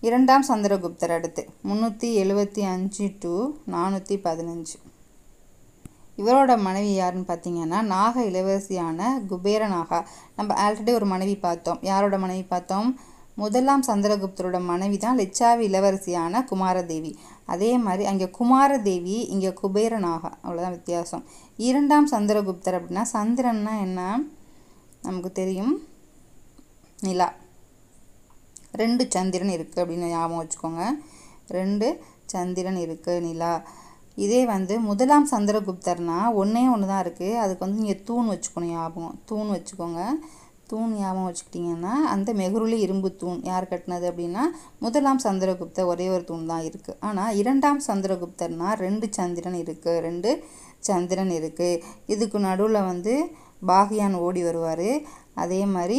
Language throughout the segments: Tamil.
இரண்டாம் சந்திரகுப்தர் அடுத்து முந்நூற்றி எழுபத்தி அஞ்சு டு நானூற்றி பதினஞ்சு இவரோட மனைவி யாருன்னு பார்த்தீங்கன்னா நாக இளவரசியான குபேர நாகா நம்ம ஆல்ரெடி ஒரு மனைவி பார்த்தோம் யாரோட மனைவி பார்த்தோம் முதலாம் சந்திரகுப்தரோட மனைவி தான் லிச்சாவி இளவரசியான குமாரதேவி அதே மாதிரி அங்கே குமாரதேவி இங்கே குபேர நாகா அவ்வளோதான் வித்தியாசம் இரண்டாம் சந்திரகுப்தர் அப்படின்னா சந்திரன்னா என்ன நமக்கு தெரியும் நிலா ரெண்டு சந்திரன் இருக்குது அப்படின்னு ஞாபகம் வச்சுக்கோங்க ரெண்டு சந்திரன் இருக்குது நிலா இதே வந்து முதலாம் சந்திரகுப்தர்னா ஒன்றே ஒன்று தான் இருக்குது அதுக்கு வந்து நீங்கள் தூண் வச்சுக்கணும் ஞாபகம் தூண் வச்சுக்கோங்க தூண் ஞாபகம் வச்சுக்கிட்டிங்கன்னா அந்த மெகுருளி இரும்பு தூண் யார் கட்டினது அப்படின்னா முதலாம் சந்திரகுப்தர் ஒரே ஒரு தூண் தான் இருக்குது ஆனால் இரண்டாம் சந்திரகுப்தர்னா ரெண்டு சந்திரன் இருக்குது ரெண்டு சந்திரன் இருக்குது இதுக்கு நடுவில் வந்து பாகியான் ஓடி வருவார் அதே மாதிரி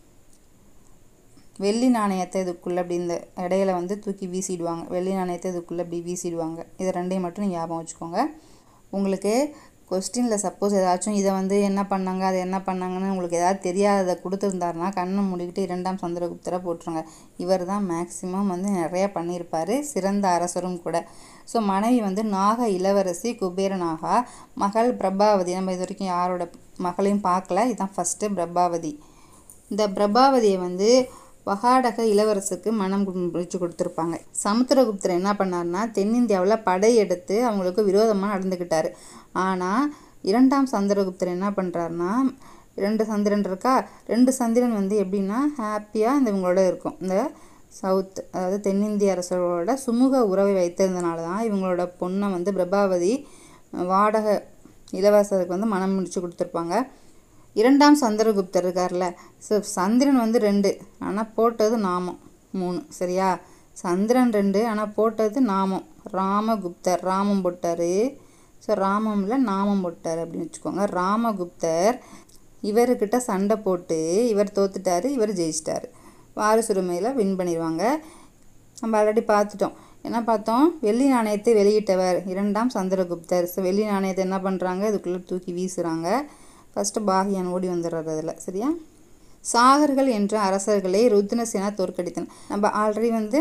வெள்ளி நாணயத்தை இதுக்குள்ளே அப்படி இந்த இடையில வந்து தூக்கி வீசிடுவாங்க வெள்ளி நாணயத்தை இதுக்குள்ளே அப்படி வீசிடுவாங்க இதை ரெண்டையும் மட்டும் நீங்கள் ஞாபகம் வச்சுக்கோங்க உங்களுக்கு கொஸ்டினில் சப்போஸ் ஏதாச்சும் இதை வந்து என்ன பண்ணாங்க அதை என்ன பண்ணாங்கன்னு உங்களுக்கு ஏதாவது தெரியாததை கொடுத்துருந்தாருனா கண்ணை மூடிக்கிட்டு இரண்டாம் சந்திரகுப்தரை போட்டுருங்க இவர் தான் மேக்சிமம் வந்து நிறைய பண்ணியிருப்பார் சிறந்த அரசரும் கூட ஸோ மனைவி வந்து நாக இளவரசி குபேர நாகா மகள் பிரபாவதி நம்ம இது வரைக்கும் யாரோட மகளையும் பார்க்கல இதுதான் ஃபஸ்ட்டு பிரபாவதி இந்த பிரபாவதியை வந்து வகாடக இளவரசுக்கு மனம் முடிச்சு கொடுத்துருப்பாங்க சமுத்திரகுப்தர் என்ன பண்ணார்னா தென்னிந்தியாவில் படையெடுத்து அவங்களுக்கு விரோதமாக நடந்துக்கிட்டாரு ஆனால் இரண்டாம் சந்திரகுப்தர் என்ன பண்ணுறாருனா ரெண்டு சந்திரன் இருக்கா ரெண்டு சந்திரன் வந்து எப்படின்னா ஹாப்பியாக இந்த இவங்களோட இருக்கும் இந்த சவுத் அதாவது தென்னிந்திய அரசர்களோட சுமூக உறவை வைத்திருந்தனால தான் இவங்களோட பொண்ணை வந்து பிரபாவதி வாடக இளவரசருக்கு வந்து மனம் முடிச்சு கொடுத்துருப்பாங்க இரண்டாம் சந்திரகுப்தர் இருக்கார்ல ஸோ சந்திரன் வந்து ரெண்டு ஆனால் போட்டது நாமம் மூணு சரியா சந்திரன் ரெண்டு ஆனால் போட்டது நாமம் ராமகுப்தர் ராமம் போட்டார் ஸோ ராமம்ல நாமம் போட்டார் அப்படின்னு வச்சுக்கோங்க ராமகுப்தர் இவர்கிட்ட சண்டை போட்டு இவர் தோத்துட்டாரு இவர் ஜெயிச்சிட்டாரு வாரிசுரிமையில் வின் பண்ணிடுவாங்க நம்ம ஆல்ரெடி பார்த்துட்டோம் என்ன பார்த்தோம் வெள்ளி நாணயத்தை வெளியிட்டவர் இரண்டாம் சந்திரகுப்தர் ஸோ வெள்ளி நாணயத்தை என்ன பண்ணுறாங்க இதுக்குள்ளே தூக்கி வீசுகிறாங்க ஃபஸ்ட்டு பாகியான் ஓடி வந்துடுறாரு அதில் சரியா சாகர்கள் என்ற அரசர்களை ருத்னசேனா தோற்கடித்தனர் நம்ம ஆல்ரெடி வந்து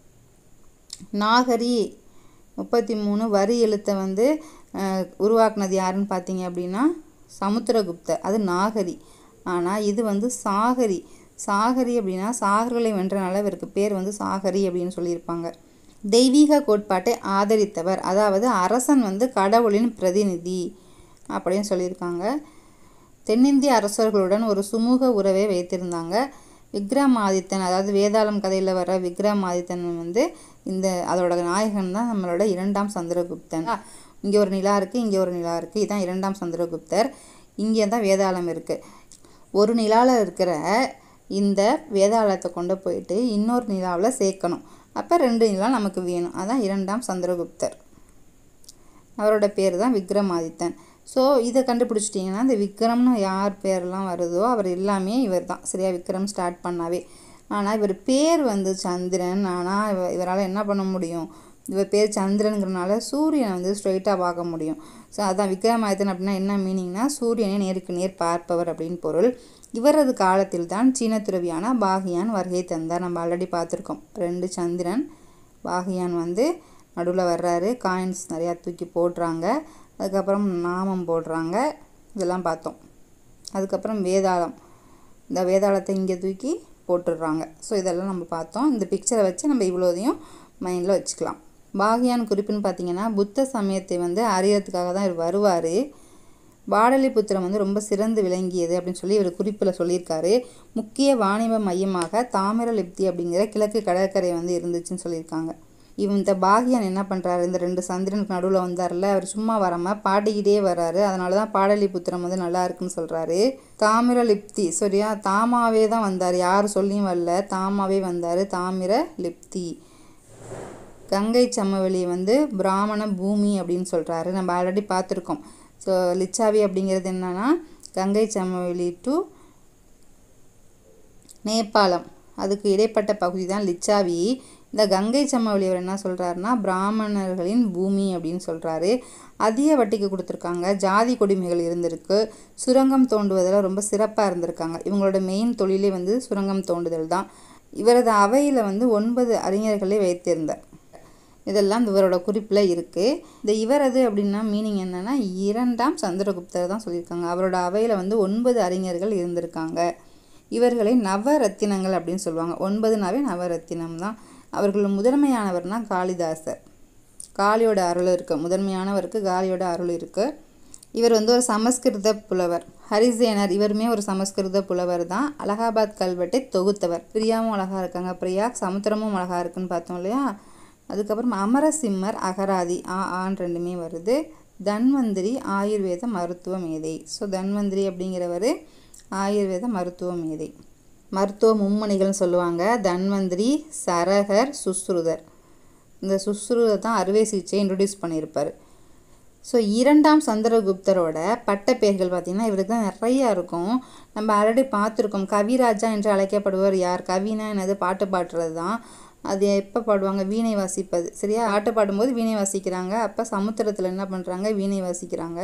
நாகரி முப்பத்தி மூணு வரி எழுத்தை வந்து அஹ், உருவாக்குனது யாருன்னு பார்த்தீங்க அப்படின்னா சமுத்திரகுப்தர் அது நாகரி ஆனால் இது வந்து சாகரி சாகரி அப்படின்னா சாகர்களை வென்றனால இவருக்கு பேர் வந்து சாகரி அப்படின்னு சொல்லியிருப்பாங்க தெய்வீக கோட்பாட்டை ஆதரித்தவர் அதாவது அரசன் வந்து கடவுளின் பிரதிநிதி அப்படின்னு சொல்லியிருக்காங்க தென்னிந்திய அரசர்களுடன் ஒரு சுமூக உறவை வைத்திருந்தாங்க விக்ரமாதித்தன் அதாவது வேதாளம் கதையில் வர விக்ரமாதித்தன் வந்து இந்த அதோட நாயகன் தான் நம்மளோட இரண்டாம் சந்திரகுப்தன் இங்கே ஒரு நிலா இருக்குது இங்கே ஒரு நிலா இருக்குது இதுதான் இரண்டாம் சந்திரகுப்தர் இங்கே தான் வேதாளம் இருக்குது ஒரு நிலாவில் இருக்கிற இந்த வேதாளத்தை கொண்டு போயிட்டு இன்னொரு நிலாவில் சேர்க்கணும் அப்போ ரெண்டு நிலா நமக்கு வேணும் அதான் இரண்டாம் சந்திரகுப்தர் அவரோட பேர் தான் விக்ரமாதித்தன் ஸோ இதை கண்டுபிடிச்சிட்டிங்கன்னா இந்த விக்ரம்னு யார் பேர்லாம் வருதோ அவர் எல்லாமே இவர் தான் சரியா விக்ரம் ஸ்டார்ட் பண்ணாவே ஆனால் இவர் பேர் வந்து சந்திரன் ஆனால் இவ இவரால் என்ன பண்ண முடியும் இவர் பேர் சந்திரனுங்கிறனால சூரியனை வந்து ஸ்ட்ரைட்டாக பார்க்க முடியும் ஸோ அதான் விக்ரமாதித்தன் அப்படின்னா என்ன மீனிங்னா சூரியனை நேருக்கு நேர் பார்ப்பவர் அப்படின்னு பொருள் இவரது காலத்தில் தான் சீன துறவியான பாகியான் வருகை தந்தார் நம்ம ஆல்ரெடி பார்த்துருக்கோம் ரெண்டு சந்திரன் பாகியான் வந்து நடுவில் வர்றாரு காயின்ஸ் நிறையா தூக்கி போடுறாங்க அதுக்கப்புறம் நாமம் போடுறாங்க இதெல்லாம் பார்த்தோம் அதுக்கப்புறம் வேதாளம் இந்த வேதாளத்தை இங்கே தூக்கி போட்டுடுறாங்க ஸோ இதெல்லாம் நம்ம பார்த்தோம் இந்த பிக்சரை வச்சு நம்ம இவ்வளோதையும் மைண்டில் வச்சுக்கலாம் பாகியான் குறிப்புன்னு பார்த்தீங்கன்னா புத்த சமயத்தை வந்து அறியறதுக்காக தான் இவர் வருவார் பாடலிபுத்திரம் வந்து ரொம்ப சிறந்து விளங்கியது அப்படின்னு சொல்லி இவர் குறிப்பில் சொல்லியிருக்காரு முக்கிய வாணிப மையமாக தாமிரலிப்தி அப்படிங்கிற கிழக்கு கடற்கரை வந்து இருந்துச்சுன்னு சொல்லியிருக்காங்க இவன் இந்த பாகியான் என்ன பண்ணுறாரு இந்த ரெண்டு சந்திரனுக்கு நடுவில் வந்தார்ல அவர் சும்மா வராமல் பாடிக்கிட்டே வர்றாரு அதனால தான் பாடலிபுத்திரம் வந்து நல்லா இருக்குன்னு சொல்கிறாரு தாமிரலிப்தி சரியா தாமாவே தான் வந்தார் யார் சொல்லியும் வரல தாமாவே வந்தார் தாமிர லிப்தி கங்கை சமவெளி வந்து பிராமண பூமி அப்படின்னு சொல்கிறாரு நம்ம ஆல்ரெடி பார்த்துருக்கோம் ஸோ லிச்சாவி அப்படிங்கிறது என்னன்னா கங்கை சமவெளி டு நேபாளம் அதுக்கு இடைப்பட்ட பகுதி தான் லிச்சாவி இந்த கங்கை சமவெளி அவர் என்ன சொல்கிறாருன்னா பிராமணர்களின் பூமி அப்படின்னு சொல்கிறாரு அதிக வட்டிக்கு கொடுத்துருக்காங்க ஜாதி கொடுமைகள் இருந்திருக்கு சுரங்கம் தோண்டுவதில் ரொம்ப சிறப்பாக இருந்திருக்காங்க இவங்களோட மெயின் தொழிலே வந்து சுரங்கம் தோண்டுதல் தான் இவரது அவையில் வந்து ஒன்பது அறிஞர்களை வைத்திருந்தார் இதெல்லாம் இவரோட குறிப்பில் இருக்குது இந்த இவரது அப்படின்னா மீனிங் என்னென்னா இரண்டாம் சந்திரகுப்தர் தான் சொல்லியிருக்காங்க அவரோட அவையில் வந்து ஒன்பது அறிஞர்கள் இருந்திருக்காங்க இவர்களை நவரத்தினங்கள் அப்படின்னு சொல்லுவாங்க ஒன்பதுனாவே நவரத்தினம் தான் அவர்கள் முதன்மையானவர்னா காளிதாசர் காளியோட அருள் இருக்குது முதன்மையானவருக்கு காளியோட அருள் இருக்குது இவர் வந்து ஒரு சமஸ்கிருத புலவர் ஹரிசேனர் இவருமே ஒரு சமஸ்கிருத புலவர் தான் அலகாபாத் கல்வெட்டை தொகுத்தவர் பிரியாவும் அழகாக இருக்காங்க பிரியா சமுத்திரமும் அழகாக இருக்குன்னு பார்த்தோம் இல்லையா அதுக்கப்புறம் அமரசிம்மர் அகராதி ஆ ஆன் ரெண்டுமே வருது தன்வந்திரி ஆயுர்வேத மருத்துவ மேதை ஸோ தன்வந்திரி அப்படிங்கிறவர் ஆயுர்வேத மருத்துவ மேதை மருத்துவ மும்மணிகள்னு சொல்லுவாங்க தன்வந்திரி சரகர் சுஸ்ருதர் இந்த சுஸ்ருதர் தான் அறுவை சிகிச்சை இன்ட்ரடியூஸ் பண்ணியிருப்பார் ஸோ இரண்டாம் சந்திரகுப்தரோட பட்டப்பெயர்கள் பார்த்திங்கன்னா இவருக்கு தான் நிறையா இருக்கும் நம்ம ஆல்ரெடி பார்த்துருக்கோம் கவிராஜா என்று அழைக்கப்படுவர் யார் கவினா என்னது பாட்டு பாடுறது தான் அது எப்போ பாடுவாங்க வீணை வாசிப்பது சரியா பாட்டு பாடும்போது வீணை வாசிக்கிறாங்க அப்போ சமுத்திரத்தில் என்ன பண்ணுறாங்க வீணை வாசிக்கிறாங்க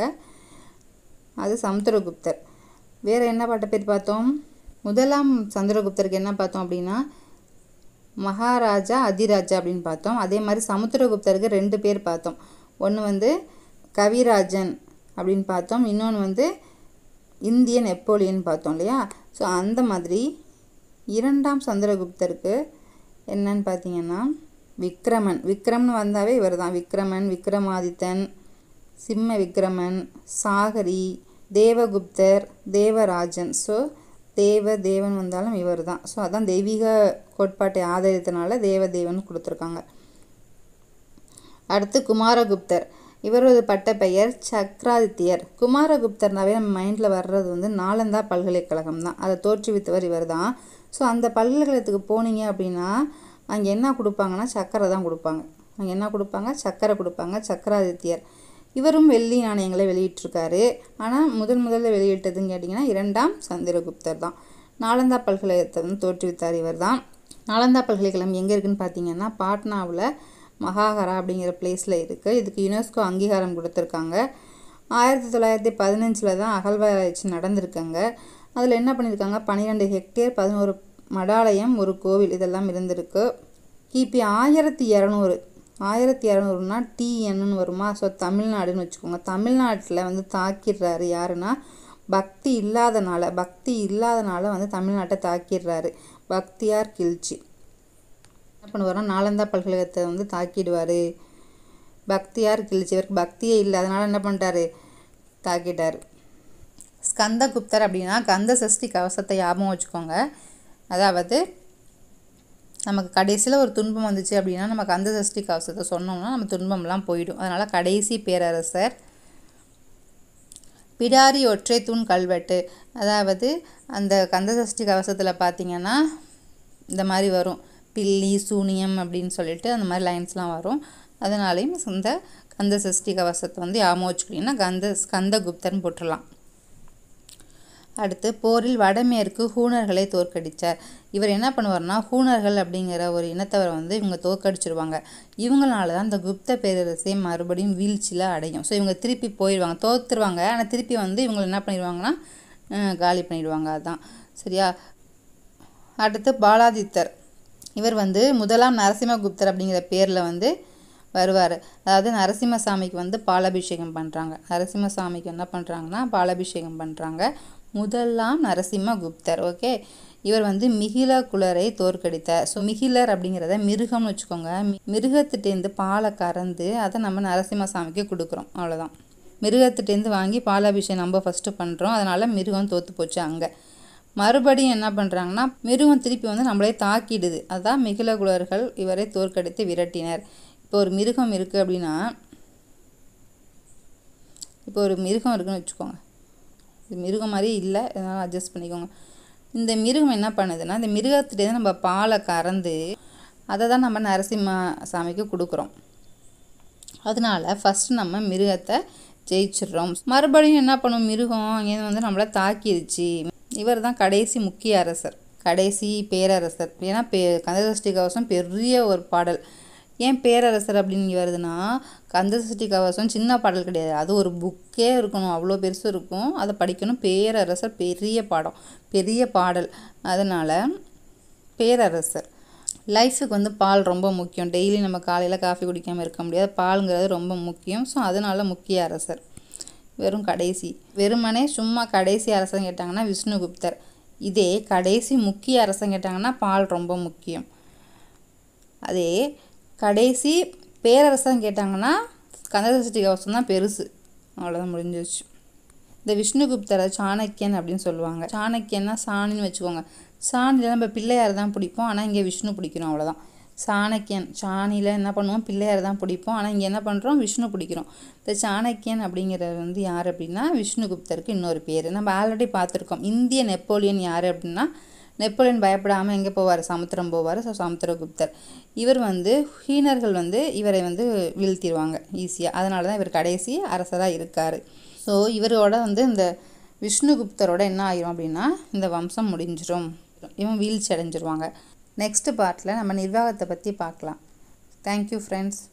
அது சமுத்திரகுப்தர் வேறு என்ன பாட்டு பேர் பார்த்தோம் முதலாம் சந்திரகுப்தருக்கு என்ன பார்த்தோம் அப்படின்னா மகாராஜா அதிராஜா அப்படின்னு பார்த்தோம் அதே மாதிரி சமுத்திரகுப்தருக்கு ரெண்டு பேர் பார்த்தோம் ஒன்று வந்து கவிராஜன் அப்படின்னு பார்த்தோம் இன்னொன்று வந்து இந்திய நெப்போலியன் பார்த்தோம் இல்லையா ஸோ அந்த மாதிரி இரண்டாம் சந்திரகுப்தருக்கு என்னன்னு பார்த்தீங்கன்னா விக்ரமன் விக்ரம்னு வந்தாவே இவர் தான் விக்ரமன் விக்ரமாதித்தன் சிம்ம விக்ரமன் சாகரி தேவகுப்தர் தேவராஜன் ஸோ தேவ தேவன் வந்தாலும் இவர் தான் ஸோ அதான் தெய்வீக கோட்பாட்டை ஆதரித்தனால தேவ தேவன் கொடுத்துருக்காங்க அடுத்து குமாரகுப்தர் இவரது பட்ட பெயர் சக்ராதித்யர் குமாரகுப்தர்னாவே நம்ம மைண்டில் வர்றது வந்து நாலந்தா பல்கலைக்கழகம் தான் அதை தோற்றுவித்தவர் இவர் தான் ஸோ அந்த பல்கலைக்கழகத்துக்கு போனீங்க அப்படின்னா அங்கே என்ன கொடுப்பாங்கன்னா சக்கரை தான் கொடுப்பாங்க அங்கே என்ன கொடுப்பாங்க சக்கரை கொடுப்பாங்க சக்கராதித்யர் இவரும் வெள்ளி நாணயங்களை வெளியிட்டிருக்காரு ஆனால் முதல் முதல்ல வெளியிட்டதுன்னு கேட்டிங்கன்னா இரண்டாம் சந்திரகுப்தர் தான் நாலந்தா பல்கலைக்கழகத்தை வந்து தோற்றுவித்தார் இவர் தான் நாலந்தா பல்கலைக்கழகம் எங்கே இருக்குன்னு பார்த்தீங்கன்னா பாட்னாவில் மகாகரா அப்படிங்கிற பிளேஸில் இருக்குது இதுக்கு யுனெஸ்கோ அங்கீகாரம் கொடுத்துருக்காங்க ஆயிரத்தி தொள்ளாயிரத்தி பதினஞ்சில் தான் அகழ்வாராய்ச்சி நடந்திருக்காங்க அதில் என்ன பண்ணியிருக்காங்க பன்னிரெண்டு ஹெக்டேர் பதினோரு மடாலயம் ஒரு கோவில் இதெல்லாம் இருந்திருக்கு கிபி ஆயிரத்தி இரநூறு ஆயிரத்தி இரநூறுனா டிஎன்னு வருமா ஸோ தமிழ்நாடுன்னு வச்சுக்கோங்க தமிழ்நாட்டில் வந்து தாக்கிடுறாரு யாருன்னா பக்தி இல்லாதனால பக்தி இல்லாதனால வந்து தமிழ்நாட்டை தாக்கிடுறாரு பக்தியார் கிழ்ச்சி என்ன பண்ணுவார்னா நாலந்தா பல்கலைக்கழகத்தை வந்து தாக்கிடுவார் பக்தியார் கிழிச்சு இவருக்கு பக்தியே இல்லை அதனால் என்ன பண்ணிட்டாரு தாக்கிட்டார் ஸ்கந்தகுப்தர் அப்படின்னா கந்த சஷ்டி கவசத்தை ஞாபகம் வச்சுக்கோங்க அதாவது நமக்கு கடைசியில் ஒரு துன்பம் வந்துச்சு அப்படின்னா நம்ம கந்த சஷ்டி கவசத்தை சொன்னோம்னா நம்ம துன்பம்லாம் போயிடும் அதனால் கடைசி பேரரசர் பிடாரி ஒற்றை தூண் கல்வெட்டு அதாவது அந்த கந்த சஷ்டி கவசத்தில் பார்த்தீங்கன்னா இந்த மாதிரி வரும் பில்லி சூனியம் அப்படின்னு சொல்லிட்டு அந்த மாதிரி லைன்ஸ்லாம் வரும் அதனாலையும் இந்த கந்த சஷ்டி கவசத்தை வந்து ஞாபகம் வச்சுக்கிட்டிங்கன்னா கந்த ஸ்கந்தகுப்தர்னு போட்டுடலாம் அடுத்து போரில் வடமேற்கு ஹூணர்களை தோற்கடித்தார் இவர் என்ன பண்ணுவார்னா ஹூணர்கள் அப்படிங்கிற ஒரு இனத்தவரை வந்து இவங்க தோற்கடிச்சிருவாங்க இவங்களால தான் இந்த குப்த பேரரசை மறுபடியும் வீழ்ச்சியில் அடையும் ஸோ இவங்க திருப்பி போயிடுவாங்க தோற்றுருவாங்க ஆனால் திருப்பி வந்து இவங்க என்ன பண்ணிடுவாங்கன்னா அஹ், காலி பண்ணிடுவாங்க அதுதான் சரியா அடுத்து பாலாதித்தர் இவர் வந்து முதலாம் நரசிம்மகுப்தர் அப்படிங்கிற பேரில் வந்து வருவார் அதாவது நரசிம்மசாமிக்கு வந்து பாலாபிஷேகம் பண்ணுறாங்க நரசிம்மசாமிக்கு என்ன பண்ணுறாங்கன்னா பாலாபிஷேகம் பண்ணுறாங்க முதலாம் நரசிம்மகுப்தர் ஓகே இவர் வந்து மிகில குலரை தோற்கடித்தார் ஸோ மிகிலர் அப்படிங்கிறத மிருகம்னு வச்சுக்கோங்க மி- மிருகத்திட்டேருந்து பாலை கறந்து அதை நம்ம நரசிம்மசாமிக்கு கொடுக்குறோம் அவ்வளோதான் மிருகத்திட்டேருந்து வாங்கி பாலாபிஷேகம் நம்ம ஃபஸ்ட்டு பண்ணுறோம் அதனால் மிருகம் தோற்று போச்சு அங்கே மறுபடியும் என்ன பண்ணுறாங்கன்னா மிருகம் திருப்பி வந்து நம்மளே தாக்கிடுது அதான் மிகிலகுலர்கள் இவரை தோற்கடித்து விரட்டினர் இப்போ ஒரு மிருகம் இருக்குது அப்படின்னா இப்போ ஒரு மிருகம் இருக்குன்னு வச்சுக்கோங்க இது மிருகம் மாதிரி இல்லை அதனால் அட்ஜஸ்ட் பண்ணிக்கோங்க இந்த மிருகம் என்ன பண்ணுதுன்னா இந்த மிருகத்துலேருந்து நம்ம பாலை கறந்து அதை தான் நம்ம நரசிம்ம சாமிக்கு கொடுக்குறோம் அதனால ஃபஸ்ட்டு நம்ம மிருகத்தை ஜெயிச்சிடுறோம் மறுபடியும் என்ன பண்ணும் மிருகம் அங்கேருந்து வந்து நம்மளை தாக்கிடுச்சு இவர் தான் கடைசி முக்கிய அரசர் கடைசி பேரரசர் ஏன்னா பே கந்தசஷ்டி கவசம் பெரிய ஒரு பாடல் ஏன் பேரரசர் அப்படின்னு இங்க வருதுன்னா கந்தசஷ்டி கவசம் சின்ன பாடல் கிடையாது அது ஒரு புக்கே இருக்கணும் அவ்வளோ பெருசு இருக்கும் அதை படிக்கணும் பேரரசர் பெரிய பாடம் பெரிய பாடல் அதனால் பேரரசர் லைஃபுக்கு வந்து பால் ரொம்ப முக்கியம் டெய்லி நம்ம காலையில் காஃபி குடிக்காமல் இருக்க முடியாது பாலுங்கிறது ரொம்ப முக்கியம் ஸோ அதனால முக்கிய அரசர் வெறும் கடைசி வெறுமனே சும்மா கடைசி அரசன் கேட்டாங்கன்னா விஷ்ணுகுப்தர் இதே கடைசி முக்கிய அரசன் கேட்டாங்கன்னா பால் ரொம்ப முக்கியம் அதே கடைசி பேரரசன் கேட்டாங்கன்னா கந்தசஷ்டி கவசம் தான் பெருசு அவ்வளோதான் முடிஞ்சிருச்சு இந்த விஷ்ணுகுப்தரை சாணக்கியன் அப்படின்னு சொல்லுவாங்க சாணக்கியன்னா சாணின்னு வச்சுக்கோங்க சாணியில் நம்ம பிள்ளையார் தான் பிடிப்போம் ஆனால் இங்கே விஷ்ணு பிடிக்கிறோம் அவ்வளோதான் சாணக்கியன் சாணியில் என்ன பண்ணுவோம் பிள்ளையார் தான் பிடிப்போம் ஆனால் இங்கே என்ன பண்ணுறோம் விஷ்ணு பிடிக்கிறோம் இந்த சாணக்கியன் அப்படிங்கிறது வந்து யார் அப்படின்னா விஷ்ணுகுப்தருக்கு இன்னொரு பேர் நம்ம ஆல்ரெடி பார்த்துருக்கோம் இந்திய நெப்போலியன் யார் அப்படின்னா நெப்போலியன் பயப்படாமல் எங்கே போவார் சமுத்திரம் போவார் ஸோ சமுத்திரகுப்தர் இவர் வந்து ஹீனர்கள் வந்து இவரை வந்து வீழ்த்திடுவாங்க ஈஸியாக அதனால தான் இவர் கடைசி அரசராக இருக்கார் ஸோ இவரோட வந்து இந்த விஷ்ணுகுப்தரோட என்ன ஆயிரும் அப்படின்னா இந்த வம்சம் முடிஞ்சிரும் இவன் வீழ்ச்சி அடைஞ்சிருவாங்க நெக்ஸ்ட் பார்ட்டில் நம்ம நிர்வாகத்தை பற்றி பார்க்கலாம் தேங்க்யூ ஃப்ரெண்ட்ஸ்